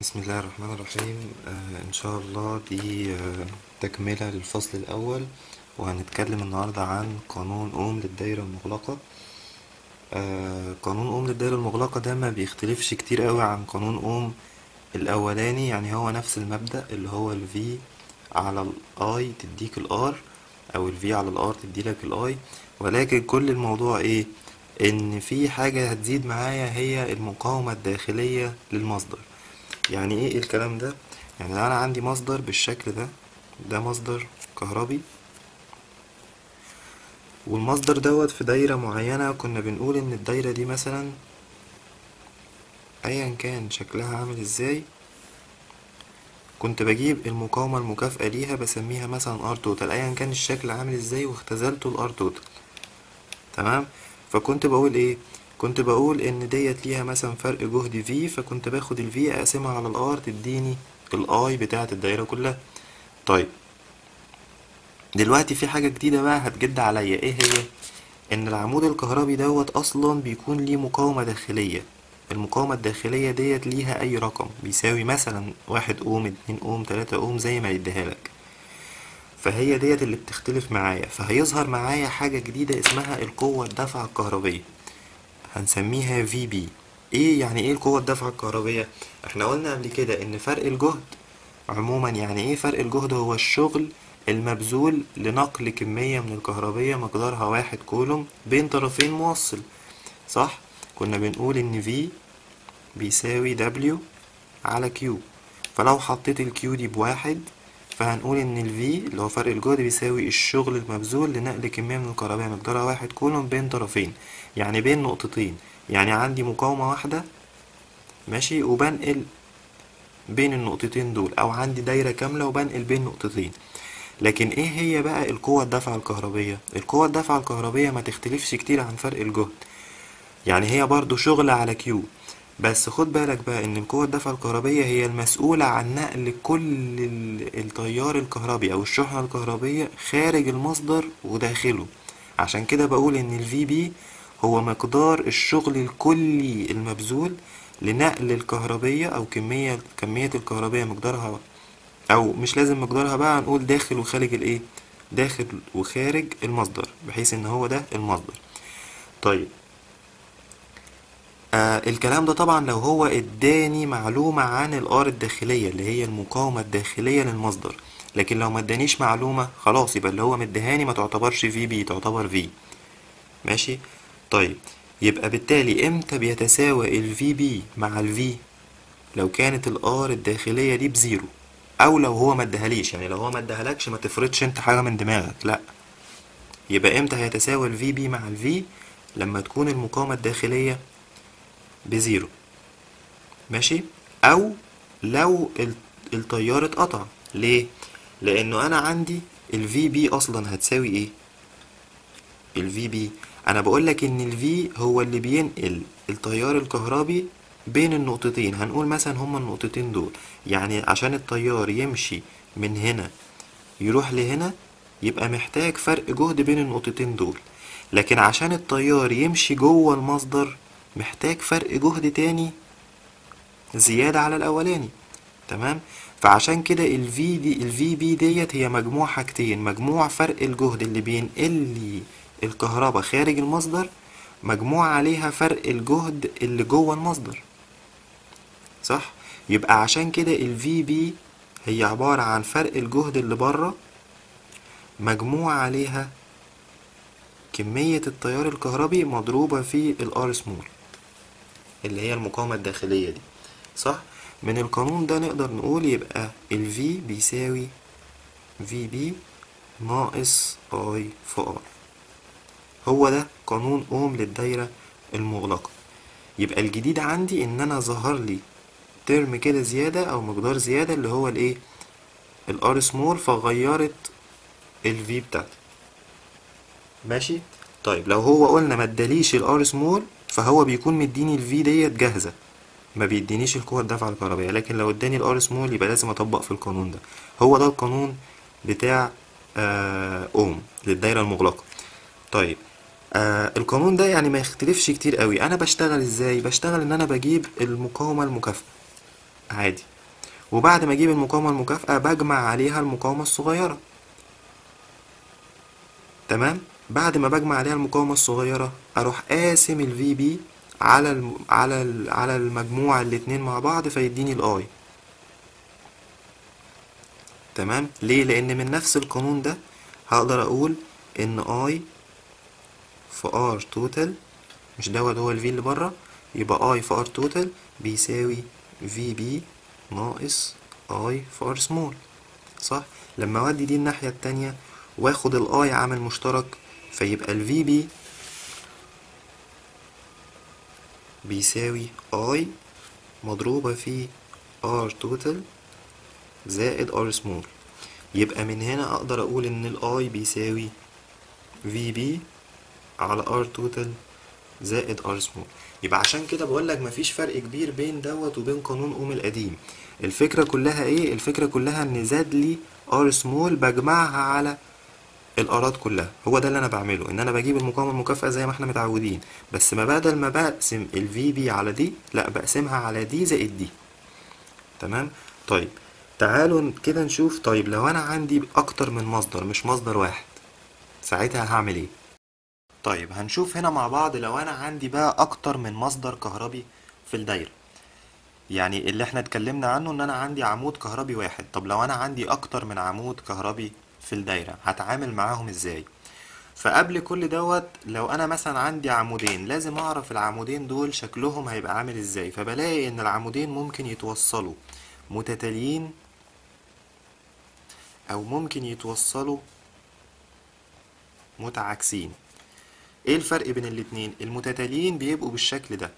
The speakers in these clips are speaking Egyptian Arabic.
بسم الله الرحمن الرحيم آه إن شاء الله دي آه تكملة للفصل الأول وهنتكلم النهاردة عن قانون أوم للدايرة المغلقة آه قانون أوم للدايرة المغلقة ده ما بيختلفش كتير قوي عن قانون أوم الأولاني يعني هو نفس المبدأ اللي هو ال V على ال I تديك ال R أو ال V على ال R تديلك ال I ولكن كل الموضوع إيه إن في حاجة هتزيد معايا هي المقاومة الداخلية للمصدر يعني ايه الكلام ده يعني لو انا عندي مصدر بالشكل ده ده مصدر كهربي والمصدر دوت في دايرة معينة كنا بنقول ان الدايرة دي مثلا ايا كان شكلها عامل ازاي كنت بجيب المقاومة المكافئة ليها بسميها مثلا ار توتال ايا كان الشكل عامل ازاي واختزلته الار توتال تمام فكنت بقول ايه كنت بقول ان ديت ليها مثلا فرق جهد في فكنت باخد الفي اقسمها على الار تديني الاي بتاعه الدايره كلها طيب دلوقتي في حاجه جديده بقى هتجد عليا ايه هي ان العمود الكهربي دوت اصلا بيكون ليه مقاومه داخليه المقاومه الداخليه ديت ليها اي رقم بيساوي مثلا واحد اوم اتنين اوم تلاتة اوم زي ما يديها لك فهي ديت اللي بتختلف معايا فهيظهر معايا حاجه جديده اسمها القوه الدفعه الكهربيه هنسميها في بي ايه يعني ايه القوة الدفعة الكهربية احنا قلنا قبل كده ان فرق الجهد عموما يعني ايه فرق الجهد هو الشغل المبذول لنقل كمية من الكهربية مقدارها واحد كولوم بين طرفين موصل صح كنا بنقول ان في بيساوي دبليو على كيو فلو حطيت الكيو دي بواحد فهنقول ان ال V اللي هو فرق الجهد بيساوي الشغل المبذول لنقل كمية من الكهرباء مقدارها واحد كولوم بين طرفين يعني بين نقطتين يعني عندي مقاومة واحدة ماشي وبنقل بين النقطتين دول او عندي دايرة كاملة وبنقل بين نقطتين لكن ايه هي بقى القوة الدفعة الكهربية القوة الدفعة الكهربية ما تختلفش كتير عن فرق الجهد يعني هي برضو شغل على كيو بس خد بالك بقى ان القوة الدفعة الكهربية هي المسؤولة عن نقل كل التيار الكهربي او الشحنة الكهربية خارج المصدر وداخله عشان كده بقول ان الفي بي هو مقدار الشغل الكلي المبذول لنقل الكهربية او كمية كمية الكهربية مقدارها او مش لازم مقدارها بقى هنقول داخل وخارج الايه داخل وخارج المصدر بحيث ان هو ده المصدر طيب آه الكلام ده طبعا لو هو اداني معلومة عن الار الداخلية اللي هي المقاومة الداخلية للمصدر لكن لو ما ادانيش معلومة خلاص يبقى اللي هو مديهاني ما تعتبرش في بي تعتبر في ماشي طيب يبقى بالتالي امتى بيتساوى الفي بي مع الفي لو كانت الار الداخلية دي بزيرو او لو هو ما ادهاليش يعني لو هو ما ادهالكش ما تفرضش انت حاجة من دماغك لا يبقى امتى هيتساوى الفي بي مع الفي لما تكون المقاومة الداخلية بزيرو ماشي او لو التيار اتقطع ليه لانه انا عندي الفي بي اصلا هتساوي ايه الفي بي انا بقولك ان الفي هو اللي بينقل التيار الكهربي بين النقطتين هنقول مثلا هما النقطتين دول يعني عشان التيار يمشي من هنا يروح لهنا يبقى محتاج فرق جهد بين النقطتين دول لكن عشان التيار يمشي جوه المصدر محتاج فرق جهد تاني زيادة على الأولاني تمام فعشان كده ال V دي ال VB ديت هي مجموع حاجتين مجموع فرق الجهد اللي بينقل لي الكهرباء خارج المصدر مجموع عليها فرق الجهد اللي جوه المصدر صح يبقى عشان كده ال VB هي عبارة عن فرق الجهد اللي بره مجموع عليها كمية التيار الكهربي مضروبة في الار سمول اللي هي المقاومة الداخلية دي صح من القانون ده نقدر نقول يبقى ال V بيساوي VB ناقص I في R هو ده قانون أوم للدايرة المغلقة يبقى الجديد عندي إن أنا ظهر لي ترم كده زيادة أو مقدار زيادة اللي هو الإيه الار سمول فغيرت ال V بتاعتي ماشي طيب لو هو قلنا ما اداليش الار سمول فهو بيكون مديني الفي ديت جاهزه ما بيدينيش القوه الدفعه الكهربائيه لكن لو اداني الار سمول يبقى لازم اطبق في القانون ده هو ده القانون بتاع آه اوم للدايره المغلقه طيب آه القانون ده يعني ما يختلفش كتير قوي انا بشتغل ازاي بشتغل ان انا بجيب المقاومه المكافئه عادي وبعد ما اجيب المقاومة المكافئة بجمع عليها المقاومة الصغيرة تمام بعد ما بجمع عليها المقاومة الصغيرة اروح قاسم الفي بي على الم... على ال... على المجموع الاتنين مع بعض فيديني الاي تمام ليه لان من نفس القانون ده هقدر اقول ان اي في ار توتال مش دوت هو الفي اللي بره يبقى اي في ار توتال بيساوي في بي ناقص اي في ار سمول صح لما اودي دي الناحية التانية واخد الاي عامل مشترك فيبقى الفي بي بيساوي اي مضروبة في ار توتال زائد ار سمول يبقى من هنا اقدر اقول ان الاي بيساوي في بي على ار توتال زائد ار سمول يبقى عشان كده بقول لك مفيش فرق كبير بين دوت وبين قانون اوم القديم الفكره كلها ايه الفكره كلها ان زاد لي ار سمول بجمعها على الارات كلها هو ده اللي انا بعمله ان انا بجيب المقاومه المكافئه زي ما احنا متعودين بس ما بدل ما بقسم الفي بي على دي لا بقسمها على دي زائد دي تمام طيب تعالوا كده نشوف طيب لو انا عندي اكتر من مصدر مش مصدر واحد ساعتها هعمل ايه طيب هنشوف هنا مع بعض لو انا عندي بقى اكتر من مصدر كهربي في الدايرة يعني اللي احنا اتكلمنا عنه ان انا عندي عمود كهربي واحد طب لو انا عندي اكتر من عمود كهربي في الدايرة هتعامل معاهم ازاي فقبل كل دوت لو انا مثلا عندي عمودين لازم اعرف العمودين دول شكلهم هيبقى عامل ازاي فبلاقي ان العمودين ممكن يتوصلوا متتاليين او ممكن يتوصلوا متعاكسين ايه الفرق بين الاتنين المتتاليين بيبقوا بالشكل ده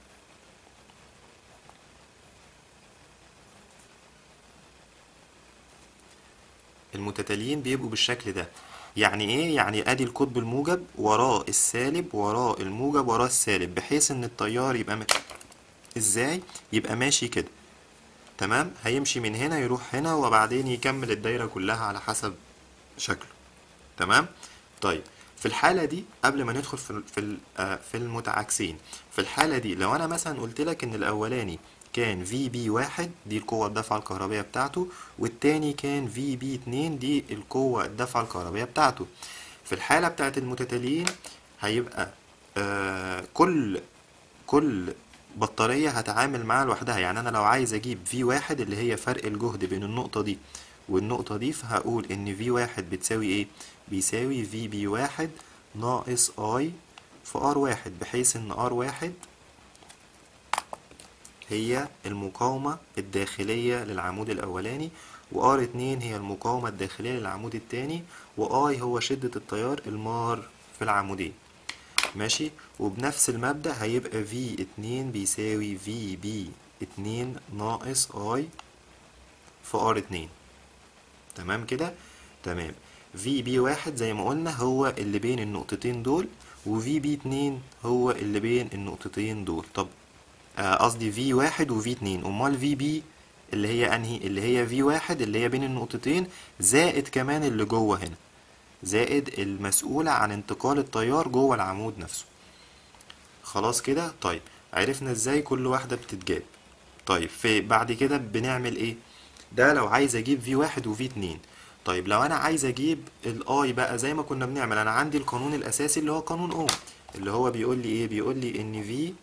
المتتاليين بيبقوا بالشكل ده يعني ايه يعني ادي القطب الموجب وراه السالب وراه الموجب وراه السالب بحيث ان التيار يبقى م... ازاي يبقى ماشي كده تمام هيمشي من هنا يروح هنا وبعدين يكمل الدايرة كلها على حسب شكله تمام طيب في الحالة دي قبل ما ندخل في في في المتعاكسين في الحالة دي لو أنا مثلا قلت لك إن الأولاني كان في بي واحد دي القوة الدفعة الكهربية بتاعته والتاني كان في بي اتنين دي القوة الدفعة الكهربية بتاعته في الحالة بتاعت المتتاليين هيبقى آه كل كل بطارية هتعامل معاها لوحدها يعني أنا لو عايز أجيب في واحد اللي هي فرق الجهد بين النقطة دي والنقطة دي فهقول إن في واحد بتساوي إيه؟ بيساوي في بي واحد ناقص اي في ار واحد بحيث ان ار واحد هي المقاومة الداخلية للعمود الأولاني وار اتنين هي المقاومة الداخلية للعمود التاني واي هو شدة التيار المار في العمودين ماشي وبنفس المبدأ هيبقى في اتنين بيساوي في بي اتنين ناقص اي في ار اتنين تمام كده تمام في بي واحد زي ما قلنا هو اللي بين النقطتين دول وفي بي اتنين هو اللي بين النقطتين دول طب قصدي في واحد وفي اتنين امال في بي اللي هي انهي اللي هي في واحد اللي هي بين النقطتين زائد كمان اللي جوه هنا زائد المسؤولة عن انتقال التيار جوه العمود نفسه خلاص كده طيب عرفنا ازاي كل واحدة بتتجاب طيب في بعد كده بنعمل ايه ده لو عايز اجيب في واحد وفي اتنين طيب لو انا عايز اجيب الاي بقى زي ما كنا بنعمل انا عندي القانون الاساسي اللي هو قانون اوم اللي هو بيقول لي ايه بيقول لي ان في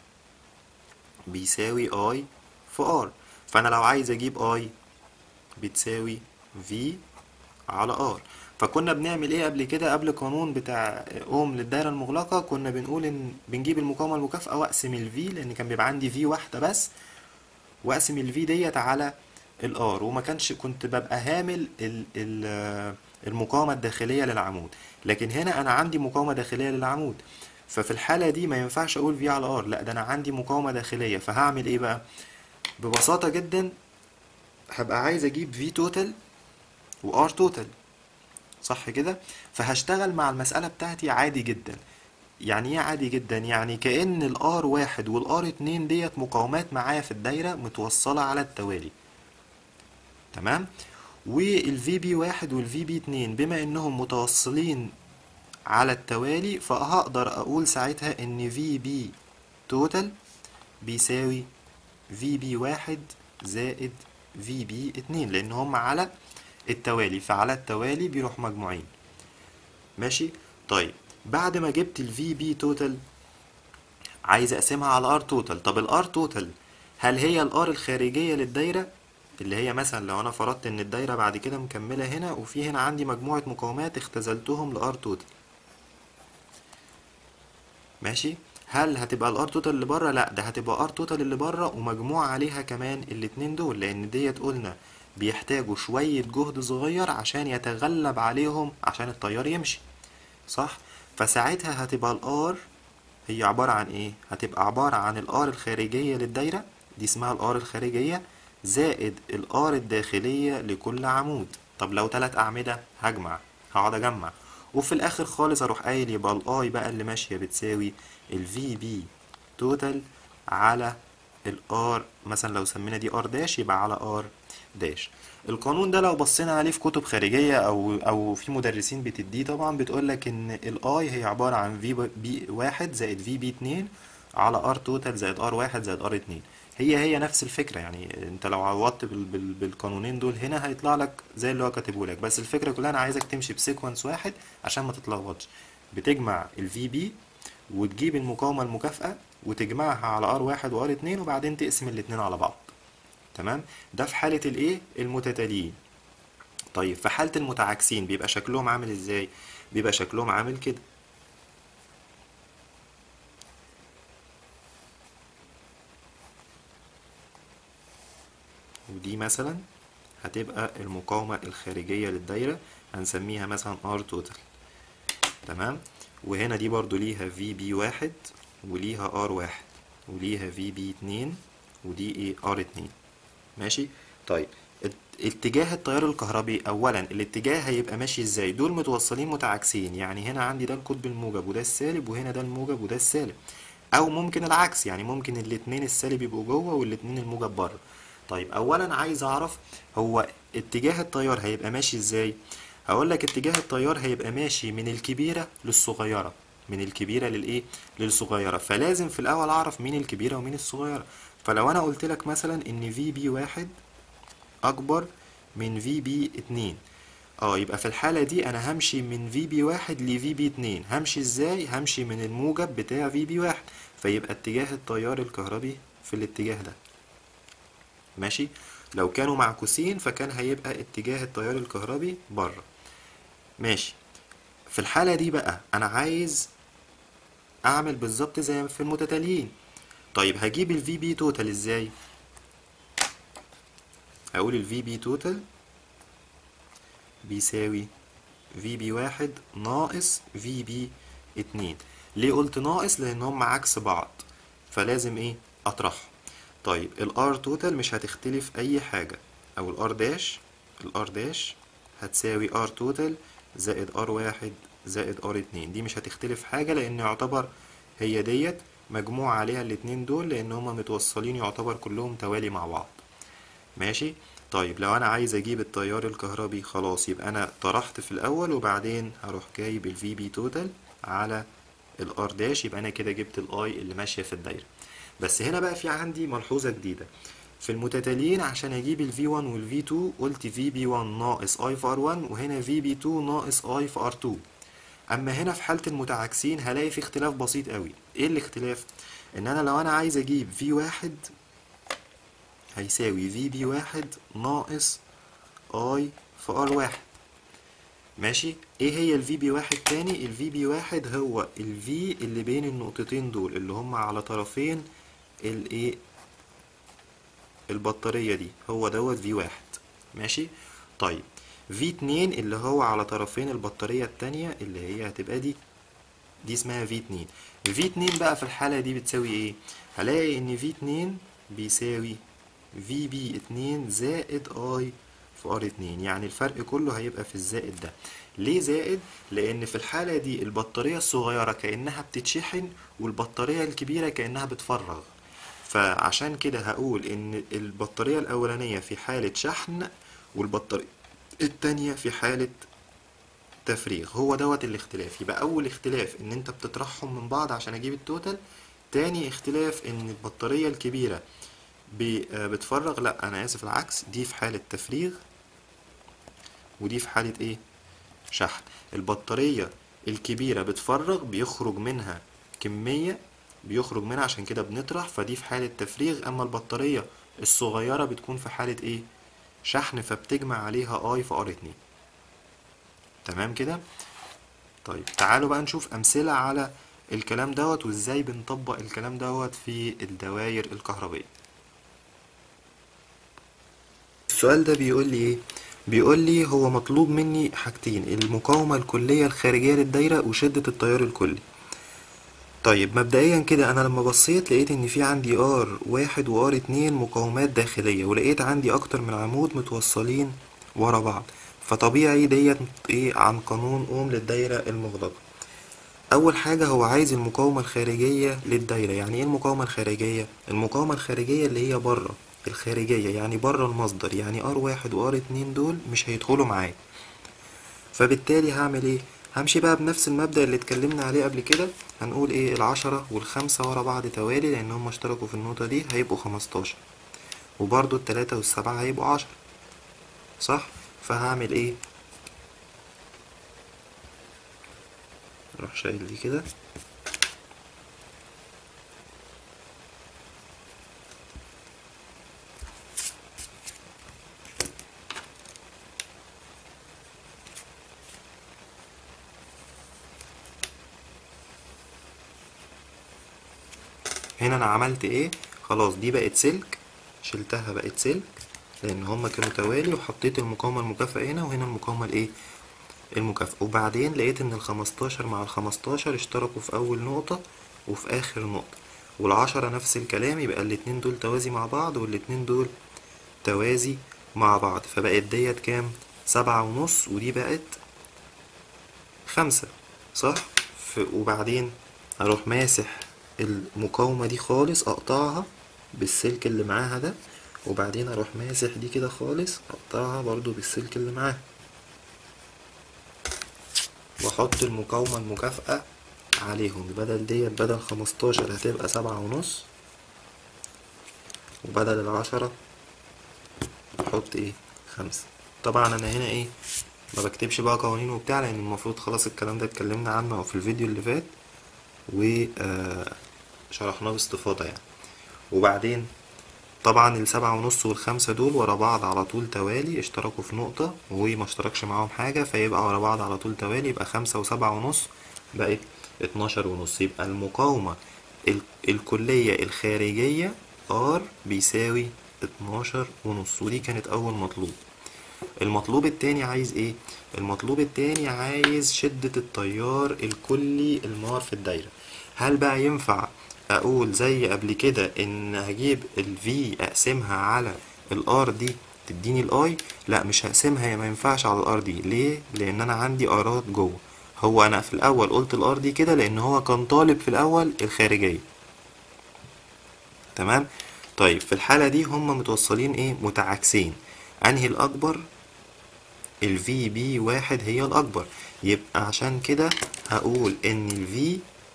بيساوي اي في ار فانا لو عايز اجيب اي بتساوي في على ار فكنا بنعمل ايه قبل كده قبل القانون بتاع اوم للدايره المغلقه كنا بنقول ان بنجيب المقاومه المكافئه واقسم الفي لان كان بيبقى عندي في واحده بس واقسم الفي ديت على الار وما كانش كنت ببقى هامل ال ال المقاومه الداخليه للعمود لكن هنا انا عندي مقاومه داخليه للعمود ففي الحاله دي ما ينفعش اقول في على ار لا ده انا عندي مقاومه داخليه فهعمل ايه بقى ببساطه جدا هبقى عايز اجيب في توتال وار توتال صح كده فهشتغل مع المساله بتاعتي عادي جدا يعني ايه عادي جدا يعني كأن الار واحد والار اتنين ديت مقاومات معايا في الدايرة متوصلة على التوالي تمام والفي بي واحد والفي بي اتنين بما انهم متوصلين على التوالي فهقدر اقول ساعتها ان في بي توتال بيساوي في بي واحد زائد في بي اتنين لان هم على التوالي فعلى التوالي بيروح مجموعين ماشي طيب بعد ما جبت الفي بي توتال عايز اقسمها على ار توتال طب الار توتال هل هي الار الخارجيه للدايره اللي هي مثلا لو انا فرضت ان الدايره بعد كده مكمله هنا وفي هنا عندي مجموعه مقاومات اختزلتهم لار توتال ماشي هل هتبقى الار توتال اللي بره لا ده هتبقى ار توتال اللي بره ومجموع عليها كمان الاتنين دول لان ديت قلنا بيحتاجوا شويه جهد صغير عشان يتغلب عليهم عشان التيار يمشي صح فساعتها هتبقى الار هي عبارة عن ايه هتبقى عبارة عن الار الخارجية للدايرة دي اسمها الار الخارجية زائد الار الداخلية لكل عمود طب لو تلات اعمدة هجمع هقعد اجمع وفي الاخر خالص اروح قايل يبقى الاي بقى اللي ماشية بتساوي الفي بي توتال على الار مثلا لو سمينا دي ار داش يبقى على ار داش القانون ده لو بصينا عليه في كتب خارجية او او في مدرسين بتديه طبعا بتقول لك ان الاي هي عبارة عن في بي واحد زائد في بي اتنين على ار توتال زائد ار واحد زائد ار اتنين هي هي نفس الفكرة يعني انت لو عوضت بال بال بالقانونين دول هنا هيطلع لك زي اللي هو كاتبه لك بس الفكرة كلها انا عايزك تمشي بسيكونس واحد عشان ما تتلخبطش بتجمع الفي بي وتجيب المقاومة المكافئة وتجمعها على ار واحد وار اتنين وبعدين تقسم الاتنين على بعض تمام ده في حالة الايه المتتاليين طيب في حالة المتعاكسين بيبقى شكلهم عامل ازاي بيبقى شكلهم عامل كده ودي مثلا هتبقى المقاومة الخارجية للدايرة هنسميها مثلا R توتال تمام وهنا دي برضو ليها في بي واحد وليها ار واحد وليها في بي اتنين ودي ايه ار اتنين ماشي طيب ات- اتجاه التيار الكهربي اولا الاتجاه هيبقى ماشي ازاي دول متوصلين متعاكسين يعني هنا عندي ده القطب الموجب وده السالب وهنا ده الموجب وده السالب او ممكن العكس يعني ممكن الاتنين السالب يبقوا جوه والاتنين الموجب بره طيب اولا عايز اعرف هو اتجاه التيار هيبقى ماشي ازاي هقول لك اتجاه التيار هيبقى ماشي من الكبيرة للصغيرة من الكبيرة للايه للصغيرة فلازم في الاول اعرف مين الكبيرة ومين الصغيرة فلو انا قلت لك مثلا ان في بي واحد اكبر من في بي اتنين اه يبقى في الحالة دي انا همشي من في بي واحد لفي بي اتنين همشي ازاي همشي من الموجب بتاع في بي واحد فيبقى اتجاه التيار الكهربي في الاتجاه ده ماشي لو كانوا معكوسين فكان هيبقى اتجاه التيار الكهربي بره ماشي في الحالة دي بقى انا عايز اعمل بالظبط زي في المتتاليين طيب هجيب الفي بي توتال ازاي هقول الفي بي توتال بيساوي في بي واحد ناقص في بي اتنين ليه قلت ناقص لان هم عكس بعض فلازم ايه اطرحهم طيب الار توتال مش هتختلف اي حاجة او الار داش الار داش هتساوي ار توتال زائد ار واحد زائد ار اتنين دي مش هتختلف حاجة لان يعتبر هي ديت مجموع عليها الاتنين دول لان هما متوصلين يعتبر كلهم توالي مع بعض ماشي طيب لو انا عايز اجيب التيار الكهربي خلاص يبقى انا طرحت في الاول وبعدين هروح جايب الفي بي توتال على الار داش يبقى انا كده جبت الاي اللي ماشيه في الدايره بس هنا بقى في عندي ملحوظه جديده في المتتاليين عشان اجيب ال V1 وال V2 قلت VB1 ناقص I في R1 وهنا VB2 ناقص I في R2 اما هنا في حالة المتعاكسين هلاقي في اختلاف بسيط قوي ايه الاختلاف ان انا لو انا عايز اجيب V1 هيساوي VB1 ناقص I في R1 ماشي ايه هي ال VB1 تاني ال VB1 هو ال V اللي بين النقطتين دول اللي هم على طرفين الايه البطارية دي هو دوت في واحد ماشي طيب في اتنين اللي هو على طرفين البطارية التانية اللي هي هتبقى دي دي اسمها في اتنين في اتنين بقى في الحالة دي بتساوي ايه هلاقي ان في اتنين بيساوي في بي اتنين زائد اي في ار اتنين يعني الفرق كله هيبقى في الزائد ده ليه زائد لان في الحالة دي البطارية الصغيرة كأنها بتتشحن والبطارية الكبيرة كأنها بتفرغ فعشان كده هقول ان البطارية الاولانية في حالة شحن والبطارية التانية في حالة تفريغ هو دوت الاختلاف يبقى اول اختلاف ان انت بتطرحهم من بعض عشان اجيب التوتال تاني اختلاف ان البطارية الكبيرة بي- آه، بتفرغ لا انا اسف العكس دي في حالة تفريغ ودي في حالة ايه شحن البطارية الكبيرة بتفرغ بيخرج منها كمية بيخرج منها عشان كده بنطرح فدي في حالة تفريغ اما البطارية الصغيرة بتكون في حالة ايه شحن فبتجمع عليها اي في ار اتنين تمام كده طيب تعالوا بقى نشوف امثلة على الكلام دوت وازاي بنطبق الكلام دوت في الدوائر الكهربية السؤال ده بيقول لي ايه بيقول لي هو مطلوب مني حاجتين المقاومة الكلية الخارجية للدايرة وشدة التيار الكلي طيب مبدئيا كده انا لما بصيت لقيت ان في عندي ار واحد وار اتنين مقاومات داخلية ولقيت عندي اكتر من عمود متوصلين ورا بعض فطبيعي ديت ايه عن قانون اوم للدايرة المغلقة اول حاجة هو عايز المقاومة الخارجية للدايرة يعني ايه المقاومة الخارجية المقاومة الخارجية اللي هي بره الخارجية يعني بره المصدر يعني ار واحد وار اتنين دول مش هيدخلوا معايا فبالتالي هعمل ايه همشي بقى بنفس المبدأ اللي اتكلمنا عليه قبل كده هنقول ايه العشرة والخمسة ورا بعض توالي لان هم اشتركوا في النقطة دي هيبقوا خمستاشر وبرضو التلاتة والسبعة هيبقوا عشرة صح فهعمل ايه اروح شايل دي كده هنا انا عملت ايه خلاص دي بقت سلك شلتها بقت سلك لان هما كانوا توالي وحطيت المقاومة المكافئة هنا وهنا المقاومة الايه المكافئة وبعدين لقيت ان الخمستاشر مع الخمستاشر اشتركوا في اول نقطة وفي اخر نقطة والعشرة نفس الكلام يبقى الاتنين دول توازي مع بعض والاتنين دول توازي مع بعض فبقت ديت كام سبعة ونص ودي بقت خمسة صح ف... وبعدين هروح ماسح المقاومة دي خالص اقطعها بالسلك اللي معاها ده وبعدين اروح ماسح دي كده خالص اقطعها برضو بالسلك اللي معاها واحط المقاومة المكافئة عليهم بدل ديت بدل خمستاشر هتبقى سبعة ونص وبدل العشرة احط ايه خمسة طبعا انا هنا ايه ما بكتبش بقى قوانين وبتاع لان المفروض خلاص الكلام ده اتكلمنا عنه في الفيديو اللي فات و آه، شرحناه باستفاضة يعني وبعدين طبعا السبعة ونص والخمسة دول ورا بعض على طول توالي اشتركوا في نقطة وما اشتركش معاهم حاجة فيبقى ورا بعض على طول توالي يبقى خمسة وسبعة ونص بقت اتناشر ونص يبقى المقاومة ال- الكلية الخارجية ار بيساوي اتناشر ونص ودي كانت أول مطلوب المطلوب التاني عايز ايه المطلوب التاني عايز شدة التيار الكلي المار في الدايرة هل بقى ينفع اقول زي قبل كده ان هجيب ال V اقسمها على ال R دي تديني ال I لا مش هقسمها ما ينفعش على ال R دي ليه لان انا عندي ارات جوه هو انا في الاول قلت ال R دي كده لان هو كان طالب في الاول الخارجية تمام طيب في الحالة دي هما متوصلين ايه متعاكسين انهي الاكبر ال في بي واحد هي الأكبر يبقى عشان كده هقول إن ال V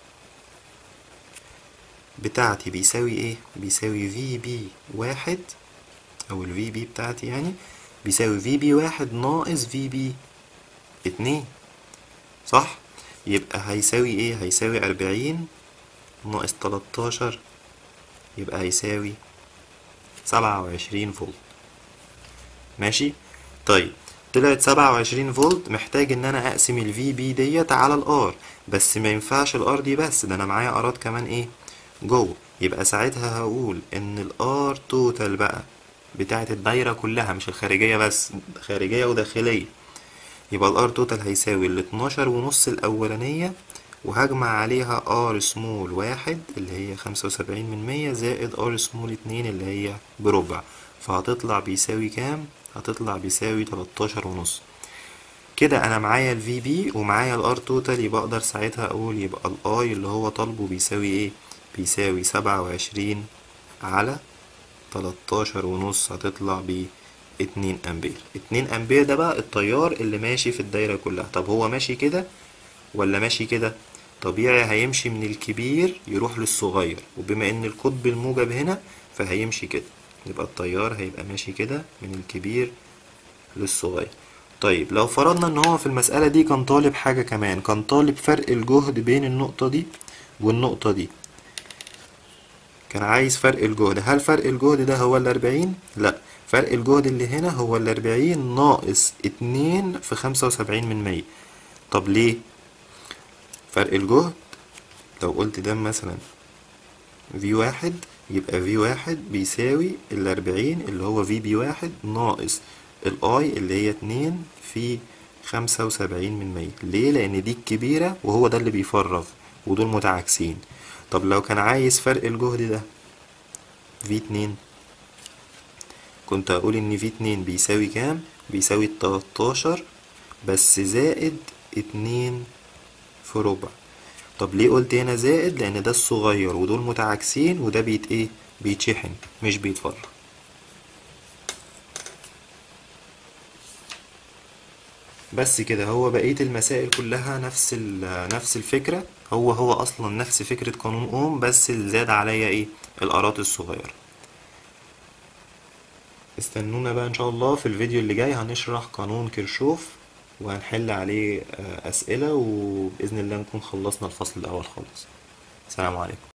بتاعتي بيساوي إيه؟ بيساوي في بي واحد أو ال في بي بتاعتي يعني بيساوي في بي واحد ناقص في بي اتنين صح؟ يبقى هيساوي إيه؟ هيساوي أربعين ناقص تلاتاشر يبقى هيساوي سبعة وعشرين فولت ماشي؟ طيب طلعت سبعة وعشرين فولت محتاج ان انا اقسم ال في بي ديت على الار بس ما ينفعش الار دي بس ده انا معايا ارات كمان ايه جوه يبقى ساعتها هقول ان الار توتال بقى بتاعت الدايرة كلها مش الخارجية بس خارجية وداخلية يبقى الار توتال هيساوي ال 12 ونص الاولانية وهجمع عليها ار سمول واحد اللي هي خمسة وسبعين من مية زائد ار سمول اتنين اللي هي بربع فهتطلع بيساوي كام؟ هتطلع بيساوي تلاتاشر ونص كده انا معايا ال في بي ومعايا الار توتال يبقى اقدر ساعتها اقول يبقى الاي اللي هو طالبه بيساوي ايه بيساوي سبعة وعشرين على تلاتاشر ونص هتطلع ب اتنين امبير اتنين امبير ده بقى التيار اللي ماشي في الدايرة كلها طب هو ماشي كده ولا ماشي كده طبيعي هيمشي من الكبير يروح للصغير وبما ان القطب الموجب هنا فهيمشي كده يبقى التيار هيبقى ماشي كده من الكبير للصغير طيب لو فرضنا ان هو في المسألة دي كان طالب حاجة كمان كان طالب فرق الجهد بين النقطة دي والنقطة دي كان عايز فرق الجهد هل فرق الجهد ده هو الأربعين؟ لأ فرق الجهد اللي هنا هو الأربعين ناقص اتنين في خمسة وسبعين من مية طب ليه؟ فرق الجهد لو قلت ده مثلا في واحد يبقى في واحد بيساوي الأربعين اللي هو في بي واحد ناقص الاي اللي هي اتنين في خمسة وسبعين من مية ليه؟ لأن دي الكبيرة وهو ده اللي بيفرغ ودول متعاكسين طب لو كان عايز فرق الجهد ده في اتنين كنت هقول ان في اتنين بيساوي كام بيساوي تلاتاشر بس زائد اتنين في ربع طب ليه قلت هنا زائد لان ده الصغير ودول متعاكسين وده بيت ايه بيتشحن مش بيتفرغ بس كده هو بقية المسائل كلها نفس نفس الفكرة هو هو أصلا نفس فكرة قانون أوم بس اللي زاد عليا إيه الأراضي الصغيرة استنونا بقى إن شاء الله في الفيديو اللي جاي هنشرح قانون كيرشوف وهنحل عليه أسئلة وبإذن الله نكون خلصنا الفصل الأول خالص السلام عليكم